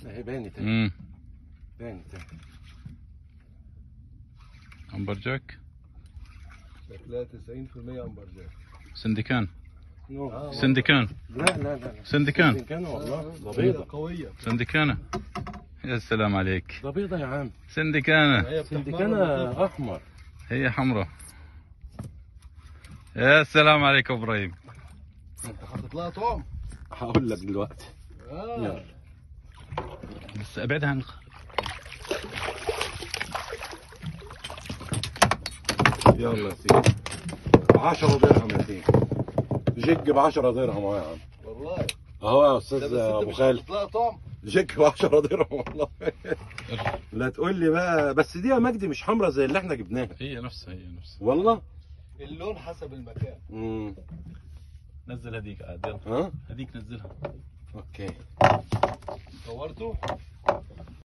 اهي بانت اهي امم بانت اهي امبرجاك شكلها 90% امبرجاك سندكان نو. سندكان لا لا لا لا سندكان سندكان والله ده بيضة قويه سندكانة يا سلام عليك ده بيضة يا عم سندكانة هي سندكان بتحمر احمر هي حمراء يا سلام عليك يا ابراهيم انت حاطط لها طعم هقول لك دلوقتي اه يلا. بس ابعدها عن الخ- يلا يا سيدي 10 درهم يا سيدي جيج ب 10 درهم اهو يا عم والله اهو يا ده استاذ بس ابو انت مش خالد حاطط لها طعم جيج ب 10 درهم والله لا تقول لي بقى بس دي يا مجدي مش حمرا زي اللي احنا جبناها هي نفسها هي نفسها والله اللون حسب المكان امم نزل هذيك عاد يلا ها هذيك نزلها اوكي صورته